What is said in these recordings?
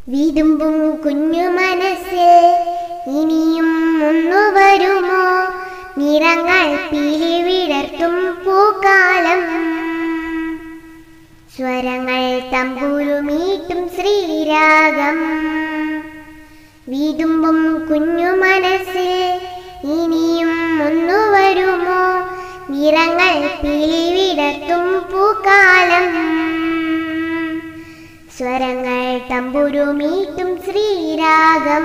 വിതുമ്പും കുഞ്ഞു മനസ്സിൽ ഇനിയും ഒന്നു വരുമോ നിറങ്ങൾ പീലി വിടർത്തും പൂക്കാലം സ്വരങ്ങൾ തമ്പുരുമീട്ടും ശ്രീരാഗം വീതുമ്പും കുഞ്ഞു മനസ്സിൽ ഇനിയും ഒന്നു വരുമോ നിറങ്ങൾ പീലി വിടർത്തും പൂക്കാലം സ്വരങ്ങൾ തമ്പുരുമീട്ടും ശ്രീരാഗം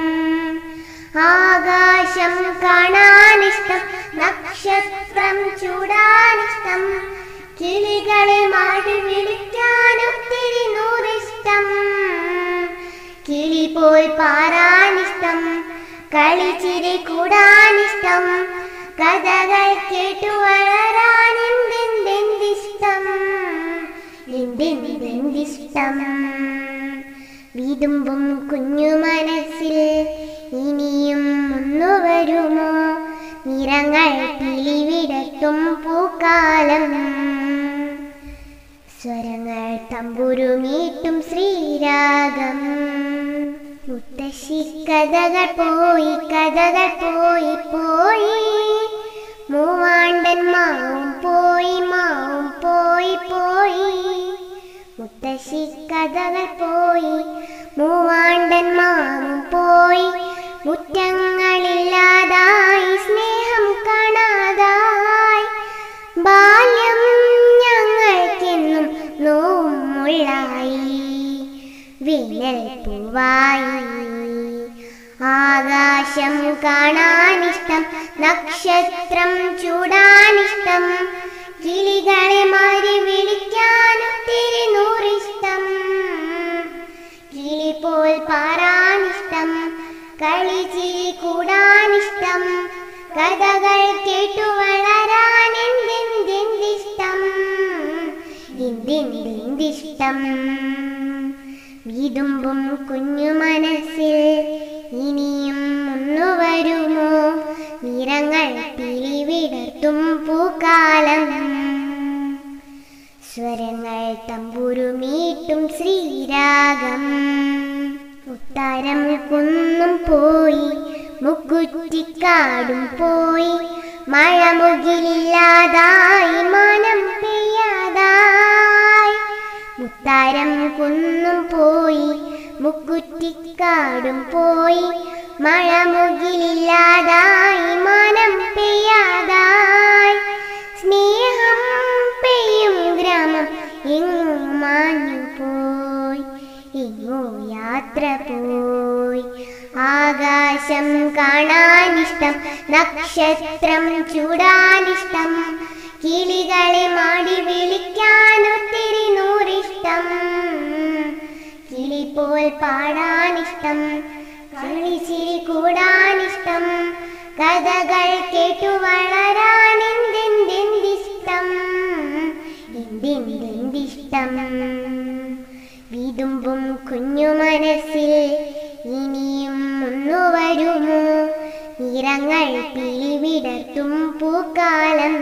ആകാശം കാണാനിഷ്ടം നക്ഷത്രം ചൂടാനിഷ്ടം കിളികളെ മാടി വിളിക്കാൻ ഒത്തിരി നൂറിഷ്ടം കിളി പോൽ പാറാനിഷ്ടം കളിച്ചിരി കൂടാനിഷ്ടം കഥകൾ കേട്ടു വളരാൻ എന്തെന്തെന്തിഷ്ടം എന്തെന്തെന്തിഷ്ടം വിതുമ്പും കുഞ്ഞു മനസ്സിൽ ഇനിയും ഒന്നു വരുമോ നിറങ്ങൾ പിളിവിടത്തും പൂക്കാലം സ്വരങ്ങൾ തമ്പുരുമീട്ടും ശ്രീരാഗം മുത്തശ്ശി കഥകൾ പോയി കഥകൾ പോയി പോയി മൂവാണ്ടൻ മാവും പോയി മാവും പോയി പോയി മുത്തശ്ശി കഥകൾ പോയി മൂവാണ്ടൻ മാവും പോയി മുറ്റങ്ങളില്ലാതായി സ്നേഹം കാണാതായി ബാല്യം ഞങ്ങൾക്കെന്നും നോമുള്ളായി വേനൽ പൂവായി ആകാശം കാണാനിഷ്ടം നക്ഷത്രം ചൂടാനിഷ്ടം കിളികളെ മാറി വിളിക്കാൻ ഒത്തിരി നൂറിഷ്ടം കിളി പോൽ പാറാനിഷ്ടം കളിച്ചിരി കൂടാനിഷ്ടം കഥകൾ കേട്ടു വളരാൻ എന്തെന്തെന്തിഷ്ടം എന്തെന്തെന്തിഷ്ടം വിതുമ്പും കുഞ്ഞു മനസ്സിൽ ഇനിയും ഒന്നു വരുമോ നിറങ്ങൾ പിളിവിടർത്തും പൂക്കാലം സ്വരങ്ങൾ തമ്പുരുമീട്ടും ശ്രീരാഗം ഉത്താരം കുന്നും പോയി മുക്കുറ്റിക്കാടും പോയി മഴ മുകിലില്ലാതായി മാനം പെയ്യാതായി മുത്താരം കുന്നും പോയി മുക്കുറ്റിക്കാടും പോയി മഴ മുകിലില്ലാതായി മാനം പെയ്യാതായി സ്നേഹം പെയ്യും ഗ്രാമം എങ്ങോ മാഞ്ഞു പോയി എങ്ങോ യാത്ര പോയി ആകാശം കാണാനിഷ്ടം നക്ഷത്രം ചൂടാനിഷ്ടം കിളികളെ മാടി വിളിക്കാൻ ഒത്തിരി നൂറിഷ്ടം കിളി പോൽ പാടാനിഷ്ടം കളിച്ചിരി കൂടാനിഷ്ടം കഥകൾ കേട്ടു വളരാൻ എന്തെന്തെന്തിഷ്ടം എന്തെന്തെന്തിഷ്ടം വിതുമ്പും കുഞ്ഞു മനസ്സിൽ ഇനിയും ഒന്നു വരുമോ നിറങ്ങൾ പിളിവിടർത്തും പൂക്കാലം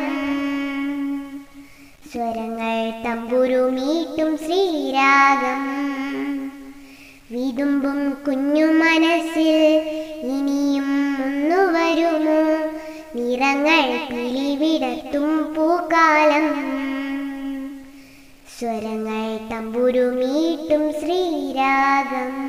സ്വരങ്ങൾ തമ്പുരുമീട്ടും ശ്രീരാഗം വിതുമ്പും കുഞ്ഞു മനസ്സിൽ ഇനിയും ഒന്നു വരുമോ നിറങ്ങൾ പിളിവിടർത്തും പൂക്കാലം സ്വരങ്ങൾ തമ്പുരുമീട്ടും ശ്രീരാഗം